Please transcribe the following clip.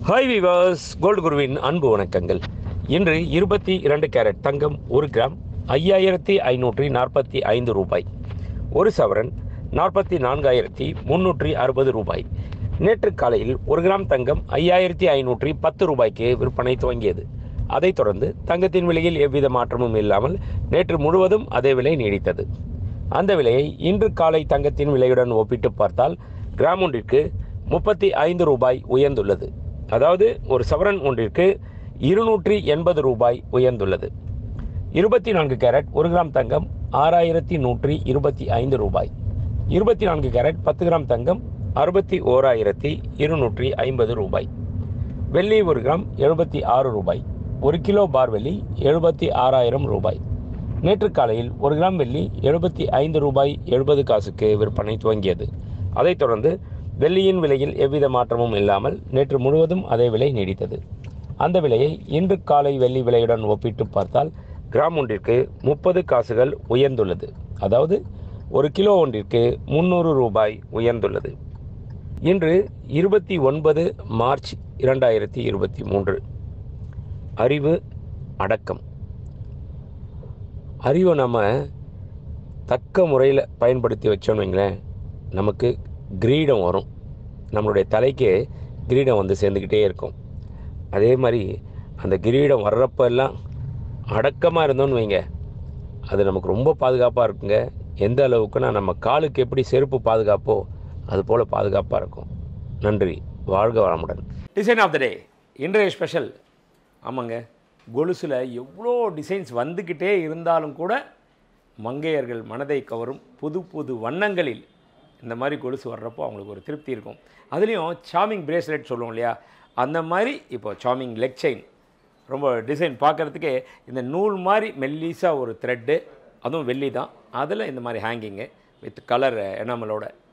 hi விவாஸ் gold குருவின் அன்பு வணக்கங்கள் இன்று இருபத்தி இரண்டு கேரட் தங்கம் ஒரு கிராம் ஐயாயிரத்தி ஐநூற்றி நாற்பத்தி ஐந்து ரூபாய் ஒரு சவரன் நாற்பத்தி நான்காயிரத்தி முன்னூற்றி அறுபது ரூபாய் நேற்று காலையில் ஒரு கிராம் தங்கம் ஐயாயிரத்தி ஐநூற்றி பத்து ரூபாய்க்கு விற்பனை துவங்கியது அதைத் தொடர்ந்து தங்கத்தின் விலையில் எவ்வித மாற்றமும் இல்லாமல் நேற்று முழுவதும் அதே விலை நீடித்தது அந்த விலையை இன்று காலை தங்கத்தின் விலையுடன் ஒப்பிட்டு பார்த்தால் கிராம் ஒன்றிற்கு முப்பத்தி ஐந்து ரூபாய் உயர்ந்துள்ளது அதாவது ஒரு சவரன் ஒன்றிற்கு இருநூற்றி எண்பது ரூபாய் உயர்ந்துள்ளது இருபத்தி நான்கு கேரட் ஒரு கிராம் தங்கம் ஆறாயிரத்தி நூற்றி இருபத்தி ஐந்து ரூபாய் இருபத்தி நான்கு கேரட் பத்து கிராம் தங்கம் அறுபத்தி ஓராயிரத்தி இருநூற்றி ஐம்பது ரூபாய் வெள்ளி ஒரு கிராம் எழுபத்தி ஆறு ரூபாய் ஒரு கிலோ பார் வெள்ளி எழுபத்தி ஆறாயிரம் ரூபாய் நேற்று காலையில் ஒரு கிராம் வெள்ளி எழுபத்தி ஐந்து ரூபாய் எழுபது காசுக்கு விற்பனை துவங்கியது அதைத் தொடர்ந்து வெள்ளியின் விலையில் எவ்வித மாற்றமும் இல்லாமல் நேற்று முழுவதும் அதே விலை நீடித்தது அந்த விலையை இன்று காலை வெள்ளி விலையுடன் ஒப்பிட்டு பார்த்தால் கிராம் ஒன்றிற்கு முப்பது காசுகள் உயர்ந்துள்ளது அதாவது ஒரு கிலோ ஒன்றிற்கு முந்நூறு ரூபாய் உயர்ந்துள்ளது இன்று இருபத்தி ஒன்பது மார்ச் இரண்டாயிரத்தி இருபத்தி மூன்று அறிவு அடக்கம் அறிவை நம்ம தக்க முறையில் பயன்படுத்தி வச்சோம்னு வைங்களேன் நமக்கு கிரீடம் வரும் நம்மளுடைய தலைக்கு கிரீடம் வந்து சேர்ந்துக்கிட்டே இருக்கும் அதே மாதிரி அந்த கிரீடம் வர்றப்ப எல்லாம் அடக்கமாக இருந்தோம்னு வைங்க அது நமக்கு ரொம்ப பாதுகாப்பாக இருக்குங்க எந்த அளவுக்குன்னா நம்ம காலுக்கு எப்படி செருப்பு பாதுகாப்போ அது போல் பாதுகாப்பாக இருக்கும் நன்றி வாழ்க வளமுடன் டிசைன் ஆஃப் த டே இன்றைய ஸ்பெஷல் ஆமாங்க கொலுசில் எவ்வளோ டிசைன்ஸ் வந்துக்கிட்டே இருந்தாலும் கூட மங்கையர்கள் மனதை கவரும் புது புது வண்ணங்களில் இந்த மாதிரி கொலுசு வர்றப்போ அவங்களுக்கு ஒரு திருப்தி இருக்கும் அதுலேயும் சாமிங் பிரேஸ்லெட் சொல்லுவோம் இல்லையா அந்த மாதிரி இப்போ சாமிங் லெக் செயின் ரொம்ப டிசைன் பார்க்குறதுக்கே இந்த நூல் மாதிரி மெல்லிஸாக ஒரு த்ரெட்டு அதுவும் வெள்ளி தான் அதில் இந்த மாதிரி ஹேங்கிங்கு வித் கலர் எனாமலோட